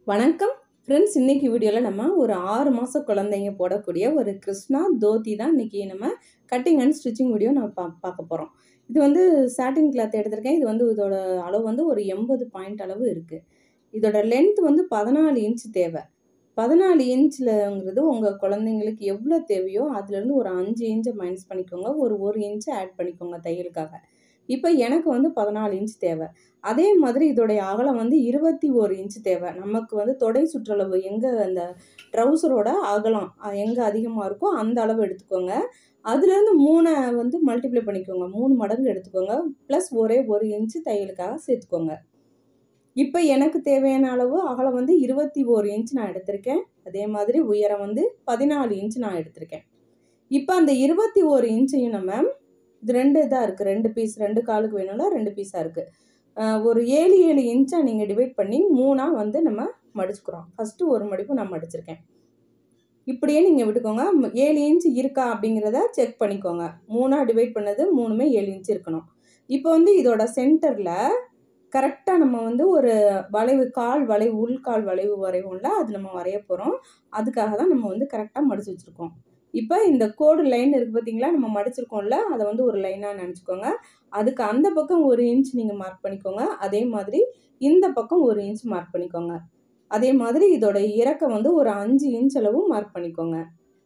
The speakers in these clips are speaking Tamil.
வணக்கம் ஃப்ரெண்ட்ஸ் இன்னைக்கு வீடியோவில் நம்ம ஒரு ஆறு மாத குழந்தைங்க போடக்கூடிய ஒரு கிருஷ்ணா தோத்தி தான் இன்னைக்கு நம்ம கட்டிங் அண்ட் ஸ்டிச்சிங் வீடியோ நம்ம பா பார்க்க போகிறோம் இது வந்து சாட்டின் கிளாத் எடுத்திருக்கேன் இது வந்து இதோட அளவு வந்து ஒரு எண்பது பாயிண்ட் அளவு இருக்குது இதோட லென்த் வந்து பதினாலு இன்ச் தேவை பதினாலு இன்ச்லங்கிறது உங்கள் குழந்தைங்களுக்கு எவ்வளோ தேவையோ அதுலேருந்து ஒரு அஞ்சு இன்ச்சை மைனஸ் பண்ணிக்கோங்க ஒரு ஒரு இன்ச்சை ஆட் பண்ணிக்கோங்க தையலுக்காக இப்போ எனக்கு வந்து பதினாலு இன்ச் தேவை அதே மாதிரி இதோடைய அகலம் வந்து இருபத்தி ஒரு இன்ச் தேவை நமக்கு வந்து தொடை சுற்றளவு எங்கே அந்த ட்ரௌசரோட அகலம் எங்கே அதிகமாக இருக்கோ அந்த அளவு எடுத்துக்கோங்க அதுலேருந்து மூணை வந்து மல்டிப்ளை பண்ணிக்கோங்க மூணு மடங்கு எடுத்துக்கோங்க ப்ளஸ் ஒரே ஒரு இன்ச்சு தையலுக்காக சேர்த்துக்கோங்க இப்போ எனக்கு தேவையான அளவு அகலம் வந்து இருபத்தி ஒரு இன்ச் நான் எடுத்திருக்கேன் அதே மாதிரி உயரம் வந்து பதினாலு இன்ச் நான் எடுத்திருக்கேன் இப்போ அந்த இருபத்தி ஒரு இன்ச்சையும் நம்ம இது ரெண்டு இதாக இருக்குது ரெண்டு பீஸ் ரெண்டு காலுக்கு வேணும்ல ரெண்டு பீஸாக இருக்குது ஒரு ஏழு ஏழு இன்ச்சை நீங்கள் டிவைட் பண்ணி மூணாக வந்து நம்ம மடிச்சுக்கிறோம் ஃபஸ்ட்டு ஒரு மடிப்பு நான் மடிச்சிருக்கேன் இப்படியே நீங்கள் விட்டுக்கோங்க ஏழு இன்ச் இருக்கா அப்படிங்கிறத செக் பண்ணிக்கோங்க மூணாக டிவைட் பண்ணது மூணுமே ஏழு இன்ச் இருக்கணும் இப்போ வந்து இதோட சென்டரில் கரெக்டாக நம்ம வந்து ஒரு வளைவு கால் வளைவு உள்கால் வளைவு வரைவோம்ல அது நம்ம வரைய போகிறோம் அதுக்காக தான் நம்ம வந்து கரெக்டாக மடிச்சு வச்சுருக்கோம் இப்போ இந்த கோடு லைன் இருக்குது பார்த்தீங்களா நம்ம மடிச்சிருக்கோம்ல அதை வந்து ஒரு லைனாக நினச்சிக்கோங்க அதுக்கு அந்த பக்கம் ஒரு இன்ச் நீங்கள் மார்க் பண்ணிக்கோங்க அதே மாதிரி இந்த பக்கம் ஒரு இன்ச் மார்க் பண்ணிக்கோங்க அதே மாதிரி இதோட இறக்கம் வந்து ஒரு அஞ்சு இன்ச் அளவு மார்க் பண்ணிக்கோங்க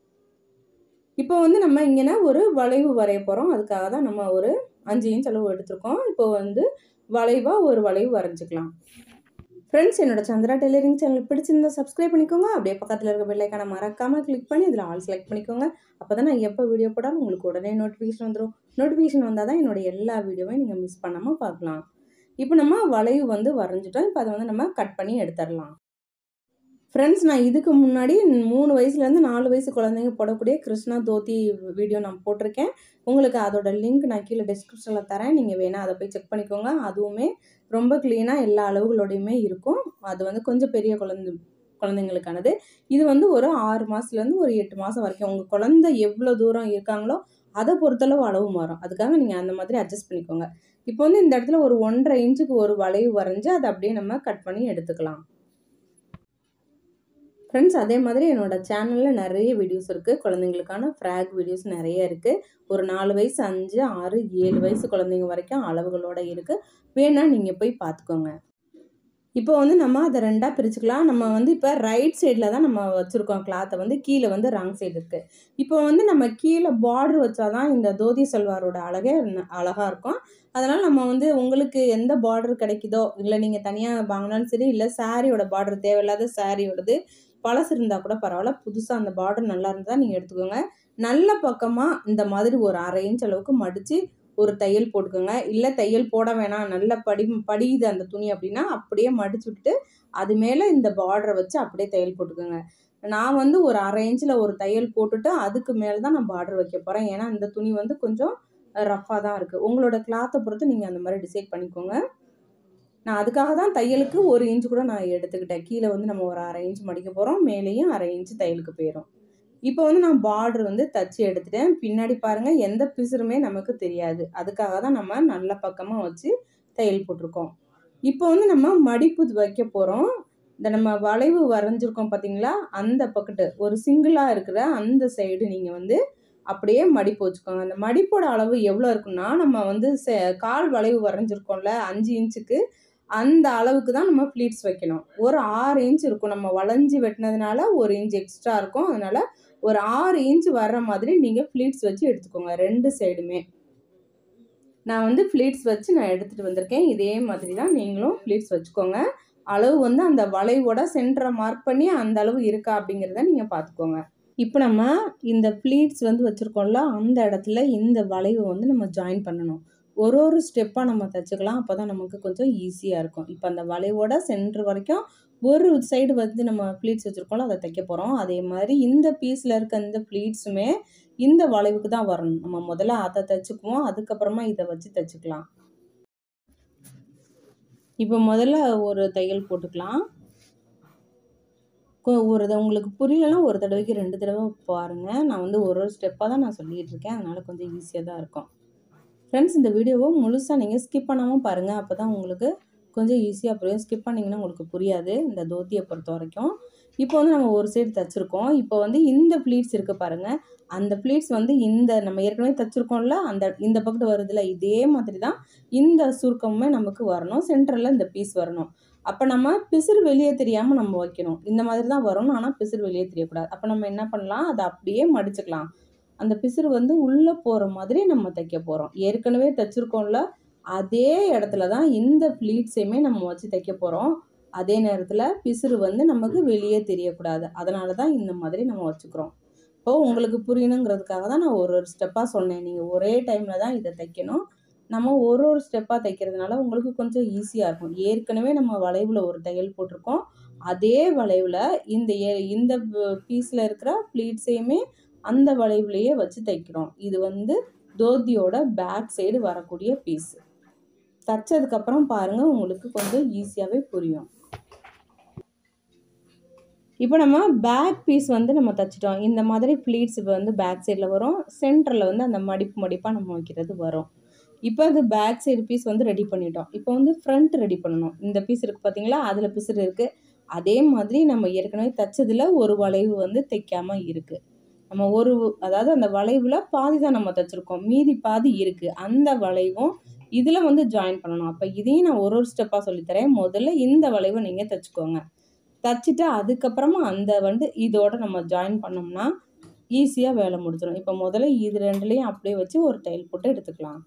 இப்போ வந்து நம்ம இங்கே ஒரு வளைவு வரைய போகிறோம் அதுக்காக தான் நம்ம ஒரு அஞ்சு இன்ச் அளவு எடுத்திருக்கோம் இப்போ வந்து வளைவாக ஒரு வளைவு வரைஞ்சிக்கலாம் ஃப்ரெண்ட்ஸ் என்னோட சந்திரா டெய்லரிங் சேனல் பிடிச்சிருந்தா சப்ஸ்கிரைப் பண்ணிக்கோங்க அப்படியே பக்கத்தில் இருக்க பெல்லைக்கான மறக்காமல் கிளிக் பண்ணி இதில் ஆல் செலக்ட் பண்ணிக்கோங்க அப்போ தான் நான் எப்போ வீடியோ போட்டாலும் உங்களுக்கு உடனே நோட்டிஃபிகேஷன் வந்துடும் நோட்டிஃபிகேஷன் வந்தால் தான் என்னோட எல்லா வீடியோவையும் நீங்கள் மிஸ் பண்ணாமல் பார்க்கலாம் இப்போ நம்ம வளைவு வந்து வரைஞ்சிட்டோம் இப்போ அதை வந்து நம்ம கட் பண்ணி எடுத்துடலாம் ஃப்ரெண்ட்ஸ் நான் இதுக்கு முன்னாடி மூணு வயசுலேருந்து நாலு வயசு குழந்தைங்க போடக்கூடிய கிருஷ்ணா தோத்தி வீடியோ நான் போட்டிருக்கேன் உங்களுக்கு அதோட லிங்க் நான் கீழே டிஸ்கிரிப்ஷனில் தரேன் நீங்கள் வேணால் அதை போய் செக் பண்ணிக்கோங்க அதுவுமே ரொம்ப க்ளீனாக எல்லா அளவுகளோடையுமே இருக்கும் அது வந்து கொஞ்சம் பெரிய குழந்தை குழந்தைங்களுக்கானது இது வந்து ஒரு ஆறு மாதத்துலேருந்து ஒரு எட்டு மாதம் வரைக்கும் உங்கள் குழந்தை எவ்வளோ தூரம் இருக்காங்களோ அதை பொறுத்தளவு அளவு மாறும் அதுக்காக நீங்கள் அந்த மாதிரி அட்ஜஸ்ட் பண்ணிக்கோங்க இப்போ வந்து இந்த இடத்துல ஒரு ஒன்றரை இன்ச்சுக்கு ஒரு வளைவு வரைஞ்சி அதை அப்படியே நம்ம கட் பண்ணி எடுத்துக்கலாம் ஃப்ரெண்ட்ஸ் அதே மாதிரி என்னோடய சேனலில் நிறைய வீடியோஸ் இருக்குது குழந்தைங்களுக்கான ஃப்ராக் வீடியோஸ் நிறைய இருக்குது ஒரு நாலு வயசு அஞ்சு ஆறு ஏழு வயசு குழந்தைங்க வரைக்கும் அளவுகளோடு இருக்குது வேணால் நீங்கள் போய் பார்த்துக்கோங்க இப்போ வந்து நம்ம அதை ரெண்டாக பிரிச்சுக்கலாம் நம்ம வந்து இப்போ ரைட் சைடில் தான் நம்ம வச்சுருக்கோம் கிளாத்தை வந்து கீழே வந்து ராங் சைடு இருக்குது இப்போ வந்து நம்ம கீழே பார்டர் வச்சா தான் இந்த தோதி சல்வாரோட அழகே அழகாக இருக்கும் அதனால் நம்ம வந்து உங்களுக்கு எந்த பார்டர் கிடைக்குதோ இல்லை நீங்கள் தனியாக வாங்கினாலும் சரி இல்லை சாரியோட பார்டர் தேவையில்லாத சாரியோடது பழசு இருந்தால் கூட பரவாயில்ல புதுசாக அந்த பார்டர் நல்லா இருந்தால் நீங்கள் எடுத்துக்கோங்க நல்ல பக்கமாக இந்த மாதிரி ஒரு அரை இன்ச் அளவுக்கு மடித்து ஒரு தையல் போட்டுக்கோங்க இல்லை தையல் போட வேணாம் நல்ல படி படியுது அந்த துணி அப்படின்னா அப்படியே மடிச்சு விட்டுட்டு அது மேலே இந்த பார்டரை வச்சு அப்படியே தையல் போட்டுக்கோங்க நான் வந்து ஒரு அரை இன்ச்சில் ஒரு தையல் போட்டுட்டு அதுக்கு மேலே தான் நான் பார்டர் வைக்க போகிறேன் ஏன்னா இந்த துணி வந்து கொஞ்சம் ரஃப்பாக தான் இருக்குது உங்களோட கிளாத்தை பொறுத்து நீங்கள் அந்த மாதிரி டிசைட் பண்ணிக்கோங்க நான் அதுக்காக தான் தையலுக்கு ஒரு இன்ச்சு கூட நான் எடுத்துக்கிட்டேன் கீழே வந்து நம்ம ஒரு அரை இன்ச் மடிக்க போகிறோம் மேலேயும் அரை இன்ச்சு தையலுக்கு போயிடும் இப்போ வந்து நான் பார்டர் வந்து தச்சு எடுத்துட்டேன் பின்னாடி பாருங்கள் எந்த பிசுறுமே நமக்கு தெரியாது அதுக்காக தான் நம்ம நல்ல பக்கமாக வச்சு தையல் போட்டிருக்கோம் இப்போ வந்து நம்ம மடிப்பு வைக்க போகிறோம் இந்த நம்ம வளைவு வரைஞ்சிருக்கோம் பார்த்தீங்களா அந்த பக்கத்து ஒரு சிங்கிளாக இருக்கிற அந்த சைடு நீங்கள் வந்து அப்படியே மடிப்பு வச்சுக்கோங்க அந்த மடிப்போட அளவு எவ்வளோ இருக்குன்னா நம்ம வந்து கால் வளைவு வரைஞ்சிருக்கோம்ல அஞ்சு இன்ச்சுக்கு அந்த அளவுக்கு தான் நம்ம ஃப்ளீட்ஸ் வைக்கணும் ஒரு ஆறு இன்ச் இருக்கும் நம்ம வளைஞ்சி வெட்டினதுனால ஒரு இன்ச் எக்ஸ்ட்ரா இருக்கும் அதனால் ஒரு ஆறு இன்ச் வர்ற மாதிரி நீங்கள் ஃப்ளீட்ஸ் வச்சு எடுத்துக்கோங்க ரெண்டு சைடுமே நான் வந்து ஃப்ளீட்ஸ் வச்சு நான் எடுத்துகிட்டு வந்திருக்கேன் இதே மாதிரி தான் நீங்களும் ஃப்ளீட்ஸ் வச்சுக்கோங்க அளவு வந்து அந்த வளைவோட சென்டரை மார்க் பண்ணி அந்த அளவு இருக்கா அப்படிங்கிறத நீங்கள் பார்த்துக்கோங்க இப்போ நம்ம இந்த ஃப்ளீட்ஸ் வந்து வச்சுருக்கோம்ல அந்த இடத்துல இந்த வளைவை வந்து நம்ம ஜாயின் பண்ணணும் ஒரு ஒரு ஸ்டெப்பாக நம்ம தைச்சிக்கலாம் அப்போ தான் நமக்கு கொஞ்சம் ஈஸியாக இருக்கும் இப்போ அந்த வளைவோட சென்டர் வரைக்கும் ஒரு சைடு வந்து நம்ம ப்ளீட்ஸ் வச்சுருக்கோம்ல அதை தைக்க போகிறோம் அதே மாதிரி இந்த பீஸில் இருக்க இந்த ப்ளீட்ஸுமே இந்த வளைவுக்கு தான் வரணும் நம்ம முதல்ல அதை தைச்சிக்குவோம் அதுக்கப்புறமா இதை வச்சு தைச்சிக்கலாம் இப்போ முதல்ல ஒரு தையல் போட்டுக்கலாம் ஒரு உங்களுக்கு புரியலன்னா ஒரு தடவைக்கு ரெண்டு தடவை பாருங்கள் நான் வந்து ஒரு ஒரு ஸ்டெப்பாக தான் நான் சொல்லிகிட்டு இருக்கேன் அதனால் கொஞ்சம் ஈஸியாக தான் இருக்கும் ஃப்ரெண்ட்ஸ் இந்த வீடியோவை முழுசாக நீங்கள் ஸ்கிப் பண்ணாமல் பாருங்கள் அப்போ தான் உங்களுக்கு கொஞ்சம் ஈஸியாக புரியும் ஸ்கிப் பண்ணிங்கன்னா உங்களுக்கு புரியாது இந்த தோத்தியை பொறுத்த வரைக்கும் இப்போ வந்து நம்ம ஒரு சைடு தைச்சிருக்கோம் இப்போ வந்து இந்த ப்ளீட்ஸ் இருக்குது பாருங்கள் அந்த ப்ளீட்ஸ் வந்து இந்த நம்ம ஏற்கனவே தைச்சிருக்கோம்ல அந்த இந்த பக்கத்து வருதுல இதே மாதிரி தான் இந்த சுருக்கமுமே நமக்கு வரணும் சென்டரில் இந்த பீஸ் வரணும் அப்போ நம்ம பிசிறு வெளியே தெரியாமல் நம்ம வைக்கணும் இந்த மாதிரி தான் வரணும் ஆனால் பிசிறு வெளியே தெரியக்கூடாது அப்போ நம்ம என்ன பண்ணலாம் அதை அப்படியே மடிச்சுக்கலாம் அந்த பிசிறு வந்து உள்ளே போகிற மாதிரி நம்ம தைக்க போகிறோம் ஏற்கனவே தைச்சிருக்கோம்ல அதே இடத்துல தான் இந்த ப்ளீட்ஸையுமே நம்ம வச்சு தைக்க போகிறோம் அதே நேரத்தில் பிசிறு வந்து நமக்கு வெளியே தெரியக்கூடாது அதனால தான் இந்த மாதிரி நம்ம வச்சுக்கிறோம் இப்போ உங்களுக்கு புரியணுங்கிறதுக்காக தான் நான் ஒரு ஒரு ஸ்டெப்பாக சொன்னேன் நீங்கள் ஒரே டைமில் தான் இதை தைக்கணும் நம்ம ஒரு ஒரு ஸ்டெப்பாக தைக்கிறதுனால உங்களுக்கு கொஞ்சம் ஈஸியாக இருக்கும் ஏற்கனவே நம்ம வளைவில் ஒரு தையல் போட்டிருக்கோம் அதே வளைவில் இந்த ஏ- இந்த பீஸில் இருக்கிற ப்ளீட்ஸையுமே அந்த வளைவுலையே வச்சு தைக்கிறோம் இது வந்து தோத்தியோட பேக் சைடு வரக்கூடிய பீஸ் தைச்சதுக்கப்புறம் பாருங்கள் உங்களுக்கு கொஞ்சம் ஈஸியாகவே புரியும் இப்போ நம்ம பேக் பீஸ் வந்து நம்ம தைச்சிட்டோம் இந்த மாதிரி ப்ளீட்ஸ் இப்போ வந்து பேக் சைடில் வரும் சென்டரில் வந்து அந்த மடிப்பு மடிப்பாக நம்ம வைக்கிறது வரும் இப்போ அது பேக் சைடு பீஸ் வந்து ரெடி பண்ணிட்டோம் இப்போ வந்து ஃப்ரண்ட் ரெடி பண்ணணும் இந்த பீஸ் இருக்குது பார்த்தீங்களா அதில் பிசுறு இருக்குது அதே மாதிரி நம்ம ஏற்கனவே தைச்சதில் ஒரு வளைவு வந்து தைக்காம இருக்குது நம்ம ஒரு அதாவது அந்த வளைவில் பாதி தான் நம்ம தைச்சிருக்கோம் மீதி பாதி இருக்குது அந்த வளைவும் இதில் வந்து ஜாயின் பண்ணணும் அப்போ இதையும் நான் ஒரு ஒரு ஸ்டெப்பாக சொல்லித்தரேன் முதல்ல இந்த வளைவை நீங்கள் தைச்சிக்கோங்க தைச்சிட்டு அதுக்கப்புறமா அந்த வந்து இதோட நம்ம ஜாயின் பண்ணோம்னா ஈஸியாக வேலை முடிச்சிடும் இப்போ முதல்ல இது ரெண்டுலேயும் அப்படியே வச்சு ஒரு டைல் போட்டு எடுத்துக்கலாம்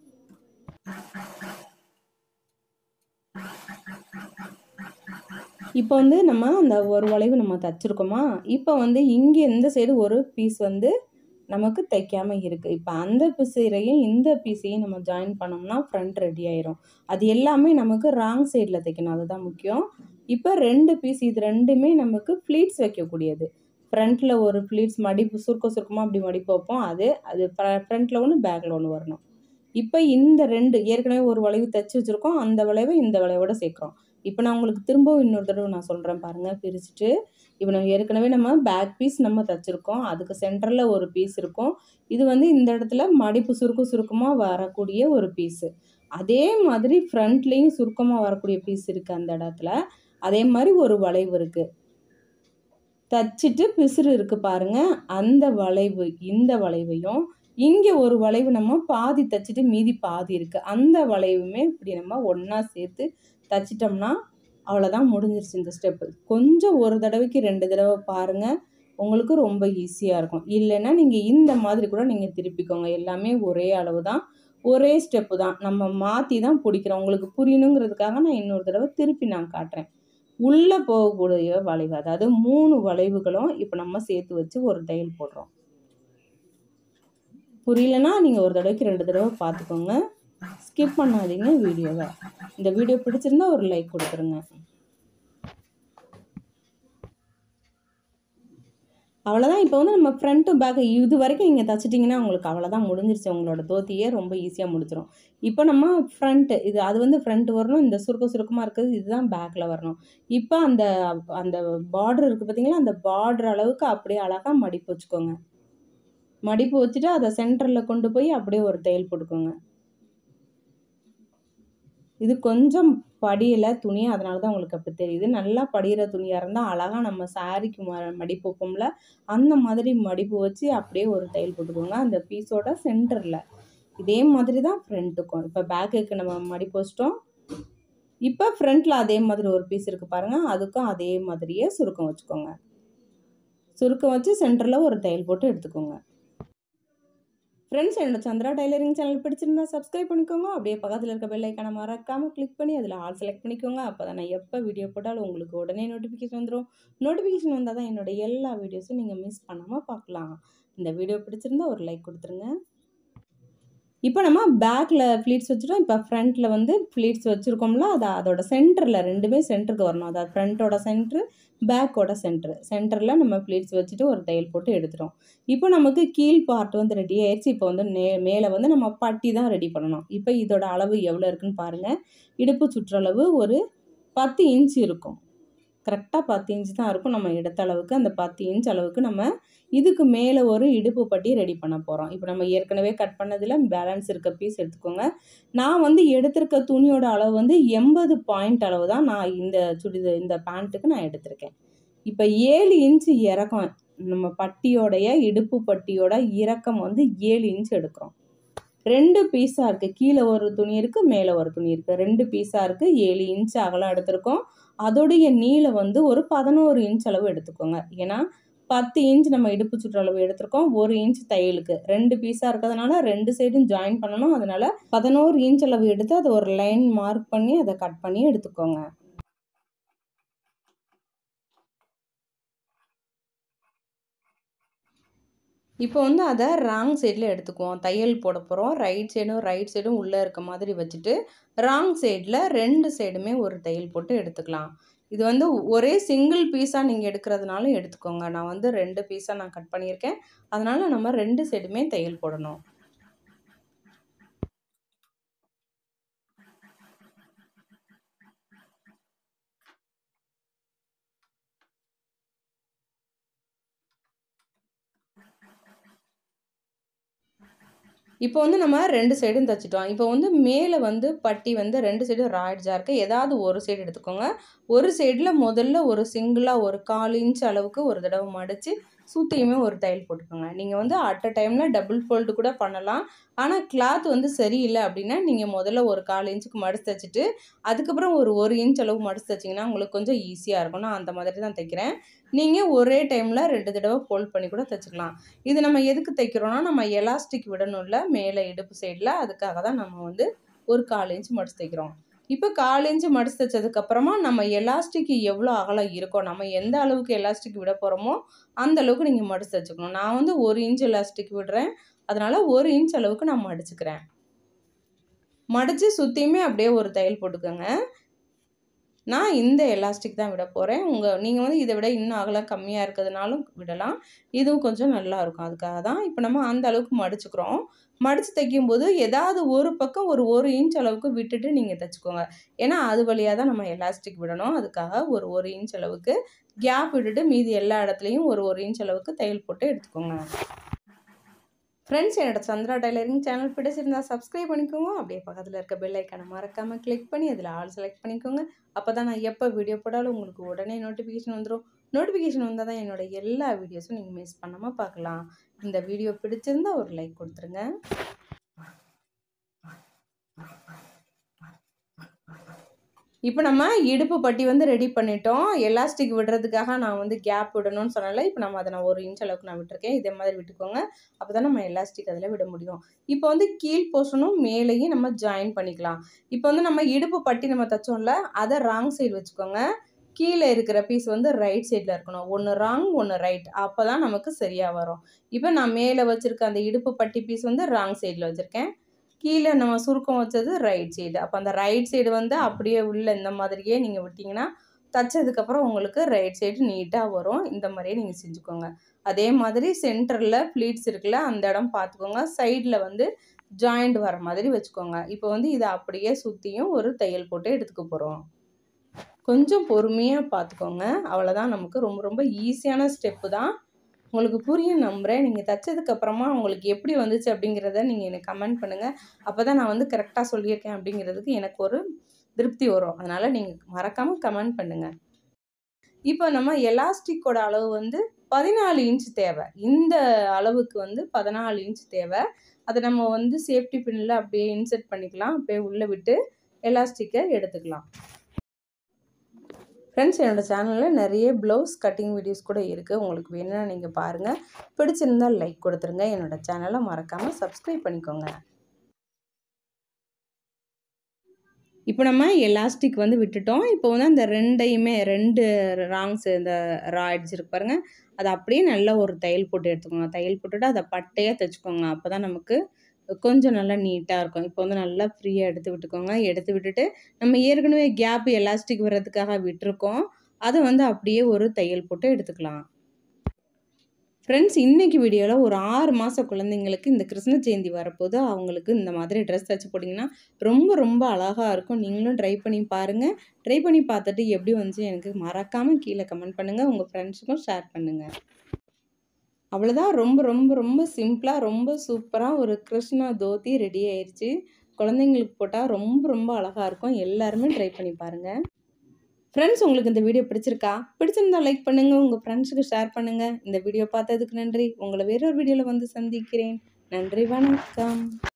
இப்போ வந்து நம்ம அந்த ஒரு வளைவு நம்ம தைச்சிருக்கோமா இப்போ வந்து இங்கே இந்த சைடு ஒரு பீஸ் வந்து நமக்கு தைக்காம இருக்குது இப்போ அந்த பீஸையும் இந்த பீஸையும் நம்ம ஜாயின் பண்ணோம்னா ஃப்ரண்ட் ரெடி ஆயிரும் அது எல்லாமே நமக்கு ராங் சைடில் தைக்கணும் அதுதான் முக்கியம் இப்போ ரெண்டு பீஸ் இது ரெண்டுமே நமக்கு ஃப்ளீட்ஸ் வைக்கக்கூடியது ஃப்ரண்ட்டில் ஒரு ஃப்ளீட்ஸ் மடிப்பு சுருக்க சுருக்கமாக அப்படி மடிப்பு வைப்போம் அது அது ஃப்ரண்ட்டில் ஒன்று பேக்கில் ஒன்று வரணும் இப்போ இந்த ரெண்டு ஏற்கனவே ஒரு வளைவு தைச்சி வச்சுருக்கோம் அந்த வளைவை இந்த வளைவோட சேர்க்குறோம் இப்போ நான் உங்களுக்கு திரும்பவும் இன்னொரு தடவை நான் சொல்கிறேன் பாருங்கள் பிரிச்சுட்டு இப்போ நம்ம ஏற்கனவே நம்ம பேக் பீஸ் நம்ம தைச்சிருக்கோம் அதுக்கு சென்டரில் ஒரு பீஸ் இருக்கும் இது வந்து இந்த இடத்துல மடிப்பு சுருக்க சுருக்கமாக வரக்கூடிய ஒரு பீஸு அதே மாதிரி ஃப்ரண்ட்லேயும் சுருக்கமாக வரக்கூடிய பீஸ் இருக்குது அந்த இடத்துல அதே மாதிரி ஒரு வளைவு இருக்குது தச்சுட்டு பிசுறு இருக்குது பாருங்க அந்த வளைவு இந்த வளைவையும் இங்கே ஒரு வளைவு நம்ம பாதி தச்சுட்டு மீதி பாதி இருக்குது அந்த வளைவுமே இப்படி நம்ம ஒன்றா சேர்த்து தச்சிட்டோம்னா அவ்வளோதான் முடிஞ்சிருச்சு இந்த ஸ்டெப்பு கொஞ்சம் ஒரு தடவைக்கு ரெண்டு தடவை பாருங்கள் உங்களுக்கு ரொம்ப ஈஸியாக இருக்கும் இல்லைன்னா நீங்கள் இந்த மாதிரி கூட நீங்கள் திருப்பிக்கோங்க எல்லாமே ஒரே அளவு தான் ஒரே ஸ்டெப்பு தான் நம்ம மாற்றி தான் பிடிக்கிறோம் உங்களுக்கு புரியணுங்கிறதுக்காக நான் இன்னொரு தடவை திருப்பி நான் காட்டுறேன் உள்ளே போகக்கூடிய வளைவு அதாவது மூணு வளைவுகளும் இப்போ நம்ம சேர்த்து வச்சு ஒரு தையல் போடுறோம் புரியலனா நீங்கள் ஒரு தடவைக்கு ரெண்டு தடவை பார்த்துக்கோங்க ஸ்கிப் பண்ணாதீங்க வீடியோவை இந்த வீடியோ பிடிச்சிருந்தா ஒரு லைக் கொடுத்துருங்க அவ்வளோதான் இப்போ வந்து நம்ம ஃப்ரண்ட்டு பேக் இது வரைக்கும் நீங்கள் தச்சிட்டிங்கன்னா உங்களுக்கு அவ்வளோதான் முடிஞ்சிருச்சு உங்களோட தோத்தியே ரொம்ப ஈஸியாக முடிச்சிடும் இப்போ நம்ம ஃப்ரண்ட்டு இது அது வந்து ஃப்ரண்ட் வரணும் இந்த சுருக்க சுருக்கமாக இருக்கிறது இதுதான் பேக்கில் வரணும் இப்போ அந்த அந்த பார்டர் இருக்குது பார்த்தீங்களா அந்த பார்டர் அளவுக்கு அப்படியே அழகாக மடிப்பு வச்சுக்கோங்க மடிப்பு வச்சுட்டு அதை சென்டரில் கொண்டு போய் அப்படியே ஒரு தையல் போட்டுக்கோங்க இது கொஞ்சம் படியல துணி அதனால தான் உங்களுக்கு அப்படி தெரியுது நல்லா படிகிற துணியாக இருந்தால் அழகாக நம்ம சாரிக்கு ம மடிப்பு வைப்போம்ல அந்த மாதிரி மடிப்பு வச்சு அப்படியே ஒரு தையல் போட்டுக்கோங்க அந்த பீஸோட சென்டரில் இதே மாதிரி தான் ஃப்ரண்ட்டுக்கும் இப்போ பேக்குக்கு நம்ம மடிப்பு வச்சிட்டோம் இப்போ ஃப்ரண்ட்டில் அதே மாதிரி ஒரு பீஸ் இருக்குது பாருங்கள் அதுக்கும் அதே மாதிரியே சுருக்கம் வச்சுக்கோங்க சுருக்கம் வச்சு சென்டரில் ஒரு தையல் போட்டு எடுத்துக்கோங்க ஃப்ரெண்ட்ஸ் என்னோட சந்திரா டைலரிங் சேனல் பிடிச்சிருந்தா சப்ஸ்கிரைப் பண்ணிக்கோங்க அப்படியே பக்கத்தில் இருக்க பெல் ஐக்கானை மறக்காமல் கிளிக் பண்ணி அதில் ஆல் செலக்ட் பண்ணிக்கோங்க அப்போ தான் நான் எப்போ வீடியோ போட்டாலும் உங்களுக்கு உடனே நோட்டிஃபிகேஷன் வந்துடும் நோட்டிஃபிகேஷன் வந்தால் தான் என்னோட எல்லா வீடியோஸும் நீங்கள் மிஸ் பண்ணாமல் பார்க்கலாம் இந்த வீடியோ பிடிச்சிருந்தா ஒரு லைக் கொடுத்துருங்க இப்போ நம்ம பேக்கில் ஃப்ளீட்ஸ் வச்சுட்டோம் இப்போ ஃப்ரண்ட்டில் வந்து ஃப்ளீட்ஸ் வச்சுருக்கோம்ல அது அதோட சென்டரில் ரெண்டுமே சென்டருக்கு வரணும் அதாவது ஃப்ரண்ட்டோட சென்ட்ரு பேக்கோட சென்ட்ரு சென்டரில் நம்ம ஃப்ளீட்ஸ் வச்சுட்டு ஒரு தையல் போட்டு எடுத்துட்டோம் இப்போ நமக்கு கீழ் பார்ட் வந்து ரெடி ஆயிடுச்சு இப்போ வந்து நே மேலே வந்து நம்ம பட்டி தான் ரெடி பண்ணணும் இப்போ இதோட அளவு எவ்வளோ இருக்குன்னு பாருங்கள் இடுப்பு சுற்றளவு ஒரு பத்து இன்ச் இருக்கும் கரெக்டாக பத்து இன்ச் தான் இருக்கும் நம்ம எடுத்த அளவுக்கு அந்த பத்து இன்ச் அளவுக்கு நம்ம இதுக்கு மேலே ஒரு இடுப்பு பட்டி ரெடி பண்ண போகிறோம் இப்போ நம்ம ஏற்கனவே கட் பண்ணதில் பேலன்ஸ் இருக்க பீஸ் எடுத்துக்கோங்க நான் வந்து எடுத்திருக்க துணியோட அளவு வந்து எண்பது பாயிண்ட் அளவு தான் நான் இந்த சுடித இந்த பேண்ட்டுக்கு நான் எடுத்திருக்கேன் இப்போ ஏழு இன்ச்சு இறக்கம் நம்ம பட்டியோடைய இடுப்பு பட்டியோட இறக்கம் வந்து ஏழு இன்ச் எடுக்கிறோம் ரெண்டு பீஸாக இருக்குது கீழே ஒரு துணி இருக்குது மேலே ஒரு துணி இருக்குது ரெண்டு பீஸாக இருக்குது ஏழு இன்ச் அகலம் எடுத்திருக்கோம் அதோடைய நீளம் வந்து ஒரு பதினோரு இன்ச் அளவு எடுத்துக்கோங்க ஏன்னா பத்து இன்ச் நம்ம இடுப்பு சுற்றளவு எடுத்திருக்கோம் ஒரு இன்ச் தையலுக்கு ரெண்டு பீஸாக இருக்கிறதுனால ரெண்டு சைடும் ஜாயின் பண்ணணும் அதனால பதினோரு இன்ச் அளவு எடுத்து அதை ஒரு லைன் மார்க் பண்ணி அதை கட் பண்ணி எடுத்துக்கோங்க இப்போ வந்து அதை ராங் சைடில் எடுத்துக்குவோம் தையல் போட போகிறோம் ரைட் சைடும் ரைட் சைடும் உள்ளே இருக்க மாதிரி வச்சுட்டு ராங் சைடில் ரெண்டு சைடுமே ஒரு தையல் போட்டு எடுத்துக்கலாம் இது வந்து ஒரே சிங்கிள் பீஸாக நீங்கள் எடுக்கிறதுனாலும் எடுத்துக்கோங்க நான் வந்து ரெண்டு பீஸாக நான் கட் பண்ணியிருக்கேன் அதனால் நம்ம ரெண்டு சைடுமே தையல் போடணும் இப்போ வந்து நம்ம ரெண்டு சைடும் தைச்சிட்டோம் இப்போ வந்து மேலே வந்து பட்டி வந்து ரெண்டு சைடும் ராய்ட்ஸாக இருக்குது ஏதாவது ஒரு சைடு எடுத்துக்கோங்க ஒரு சைடில் முதல்ல ஒரு சிங்கிளாக ஒரு கால் இன்ச் அளவுக்கு ஒரு தடவை மடித்து சுற்றியுமே ஒரு தையல் போட்டுக்கோங்க நீங்கள் வந்து அட் அ டைமில் டபுள் ஃபோல்டு கூட பண்ணலாம் ஆனால் கிளாத் வந்து சரியில்லை அப்படின்னா நீங்கள் முதல்ல ஒரு கால் இன்ச்சுக்கு மடிச்சு தைச்சிட்டு அதுக்கப்புறம் ஒரு ஒரு இன்ச் அளவு மடிச்சு தைச்சிங்கன்னா உங்களுக்கு கொஞ்சம் ஈஸியாக இருக்கும் நான் அந்த மாதிரி தான் தைக்கிறேன் நீங்கள் ஒரே டைமில் ரெண்டு தடவை ஃபோல்ட் பண்ணி கூட தைச்சிக்கலாம் இது நம்ம எதுக்கு தைக்கிறோன்னா நம்ம எலாஸ்டிக் விடணும்ல மேலே இடுப்பு சைடில் அதுக்காக தான் நம்ம வந்து ஒரு கால் இன்ச் மடிச்சு தைக்கிறோம் இப்போ கால் இன்ச்சு மடிச்சு தைச்சதுக்கப்புறமா நம்ம எலாஸ்டிக் எவ்வளோ அகலம் இருக்கோ நம்ம எந்த அளவுக்கு எலாஸ்டிக் விட போகிறோமோ அந்த அளவுக்கு நீங்கள் மடிச்சு தைச்சுக்கணும் நான் வந்து ஒரு இன்ச் எலாஸ்டிக் விடுறேன் அதனால் ஒரு இன்ச் அளவுக்கு நான் மடிச்சுக்கிறேன் மடித்து சுற்றியுமே அப்படியே ஒரு தையல் போட்டுக்கோங்க நான் இந்த எலாஸ்டிக் தான் விட போகிறேன் உங்கள் நீங்கள் வந்து இதை விட இன்னும் அகலம் கம்மியாக இருக்கிறதுனாலும் விடலாம் இதுவும் கொஞ்சம் நல்லா இருக்கும் அதுக்காக தான் இப்போ நம்ம அந்த அளவுக்கு மடிச்சுக்கிறோம் மடித்து தைக்கும்போது ஏதாவது ஒரு பக்கம் ஒரு ஒரு இன்ச் அளவுக்கு விட்டுட்டு நீங்கள் தைச்சிக்கோங்க ஏன்னா அது வழியாக தான் நம்ம எலாஸ்டிக் விடணும் அதுக்காக ஒரு ஒரு இன்ச் அளவுக்கு கேப் விட்டுட்டு மீதி எல்லா இடத்துலையும் ஒரு ஒரு இன்ச் அளவுக்கு தையல் போட்டு எடுத்துக்கோங்க ஃப்ரெண்ட்ஸ் என்னோட சந்திரா டைலரிங் சேனல் பிடிச்சிருந்தா சப்ஸ்கிரைப் பண்ணிக்கோங்க அப்படியே பக்கத்தில் இருக்க பெல் ஐக்கானை மறக்காமல் கிளிக் பண்ணி அதில் ஆல் செலக்ட் பண்ணிக்கோங்க அப்போ தான் நான் எப்போ வீடியோ போட்டாலும் உங்களுக்கு உடனே நோட்டிஃபிகேஷன் வந்துடும் நோட்டிஃபிகேஷன் வந்தால் தான் என்னோட எல்லா வீடியோஸும் நீங்கள் மிஸ் பண்ணாமல் பார்க்கலாம் இந்த வீடியோ பிடிச்சிருந்தா ஒரு லைக் கொடுத்துருங்க இப்போ நம்ம இடுப்பு பட்டி வந்து ரெடி பண்ணிட்டோம் எலாஸ்டிக் விடுறதுக்காக நான் வந்து கேப் விடணும்னு சொன்னால இப்போ நம்ம அதை நான் ஒரு இன்ச் அளவுக்கு நான் விட்டுருக்கேன் இதே மாதிரி விட்டுக்கோங்க அப்போ தான் நம்ம எலாஸ்டிக் அதில் விட முடியும் இப்போ வந்து கீழ் போர்ஷனும் மேலேயும் நம்ம ஜாயின் பண்ணிக்கலாம் இப்போ வந்து நம்ம இடுப்பு பட்டி நம்ம தைச்சோம்ல அதை ராங் சைடு வச்சுக்கோங்க கீழே இருக்கிற பீஸ் வந்து ரைட் சைடில் இருக்கணும் ஒன்று ராங் ஒன்று ரைட் அப்போ தான் நமக்கு சரியாக வரும் இப்போ நான் மேலே வச்சுருக்க அந்த இடுப்பு பட்டி பீஸ் வந்து ராங் சைடில் வச்சுருக்கேன் கீழே நம்ம சுருக்கம் வச்சது ரைட் சைடு அப்போ அந்த ரைட் சைடு வந்து அப்படியே உள்ள இந்த மாதிரியே நீங்கள் விட்டிங்கன்னா தைச்சதுக்கப்புறம் உங்களுக்கு ரைட் சைடு நீட்டாக வரும் இந்த மாதிரியே நீங்கள் செஞ்சுக்கோங்க அதே மாதிரி சென்டரில் ப்ளீட்ஸ் இருக்குல்ல அந்த இடம் பார்த்துக்கோங்க சைடில் வந்து ஜாயிண்ட் வர மாதிரி வச்சுக்கோங்க இப்போ வந்து இதை அப்படியே சுற்றியும் ஒரு தையல் போட்டு எடுத்துக்க போகிறோம் கொஞ்சம் பொறுமையாக பார்த்துக்கோங்க அவ்வளோதான் நமக்கு ரொம்ப ரொம்ப ஈஸியான ஸ்டெப்பு தான் உங்களுக்கு புரியும் நம்புகிறேன் நீங்கள் தைச்சதுக்கப்புறமா உங்களுக்கு எப்படி வந்துச்சு அப்படிங்கிறத நீங்கள் எனக்கு கமெண்ட் பண்ணுங்கள் அப்போ தான் நான் வந்து கரெக்டாக சொல்லியிருக்கேன் அப்படிங்கிறதுக்கு எனக்கு ஒரு திருப்தி வரும் அதனால் நீங்கள் மறக்காமல் கமெண்ட் பண்ணுங்கள் இப்போ நம்ம எலாஸ்டிக்கோட அளவு வந்து பதினாலு இன்ச் தேவை இந்த அளவுக்கு வந்து பதினாலு இன்ச் தேவை அதை நம்ம வந்து சேஃப்டி பின்னில் அப்படியே இன்செர்ட் பண்ணிக்கலாம் அப்படியே உள்ளே விட்டு எலாஸ்டிக்கை எடுத்துக்கலாம் ஃப்ரெண்ட்ஸ் என்னோடய சேனலில் நிறைய ப்ளவுஸ் கட்டிங் வீடியோஸ் கூட இருக்குது உங்களுக்கு வேணும்னா நீங்கள் பாருங்கள் பிடிச்சிருந்தால் லைக் கொடுத்துருங்க என்னோடய சேனலை மறக்காமல் சப்ஸ்கிரைப் பண்ணிக்கோங்க இப்போ நம்ம எலாஸ்டிக் வந்து விட்டுட்டோம் இப்போ வந்து அந்த ரெண்டையுமே ரெண்டு ராங்ஸ் இந்த ராய்ட்ஸ் இருக்கு பாருங்கள் அதை அப்படியே நல்லா ஒரு தையல் போட்டு எடுத்துக்கோங்க தையல் போட்டுட்டு அதை பட்டையாக தைச்சிக்கோங்க அப்போ தான் நமக்கு கொஞ்சம் நல்லா நீட்டாக இருக்கும் இப்போ வந்து நல்லா ஃப்ரீயாக எடுத்து விட்டுக்கோங்க எடுத்து விட்டுட்டு நம்ம ஏற்கனவே கேப் எலாஸ்டிக் வர்றதுக்காக விட்டுருக்கோம் அதை வந்து அப்படியே ஒரு தையல் போட்டு எடுத்துக்கலாம் ஃப்ரெண்ட்ஸ் இன்றைக்கி வீடியோவில் ஒரு ஆறு மாத குழந்தைங்களுக்கு இந்த கிருஷ்ண ஜெயந்தி வரப்போது அவங்களுக்கு இந்த மாதிரி ட்ரெஸ் தச்சு போட்டிங்கன்னா ரொம்ப ரொம்ப அழகாக இருக்கும் நீங்களும் ட்ரை பண்ணி பாருங்கள் ட்ரை பண்ணி பார்த்துட்டு எப்படி வந்துச்சு எனக்கு மறக்காமல் கீழே கமெண்ட் பண்ணுங்கள் உங்கள் ஃப்ரெண்ட்ஸுக்கும் ஷேர் பண்ணுங்கள் அவ்வளோதான் ரொம்ப ரொம்ப ரொம்ப சிம்பிளாக ரொம்ப சூப்பராக ஒரு கிருஷ்ணா தோத்தி ரெடி ஆயிடுச்சு குழந்தைங்களுக்கு போட்டால் ரொம்ப ரொம்ப அழகாக இருக்கும் எல்லாருமே ட்ரை பண்ணி பாருங்கள் ஃப்ரெண்ட்ஸ் உங்களுக்கு இந்த வீடியோ பிடிச்சிருக்கா பிடிச்சிருந்தா லைக் பண்ணுங்கள் உங்கள் ஃப்ரெண்ட்ஸுக்கு ஷேர் பண்ணுங்கள் இந்த வீடியோ பார்த்ததுக்கு நன்றி உங்களை வேறொரு வீடியோவில் வந்து சந்திக்கிறேன் நன்றி வணக்கம்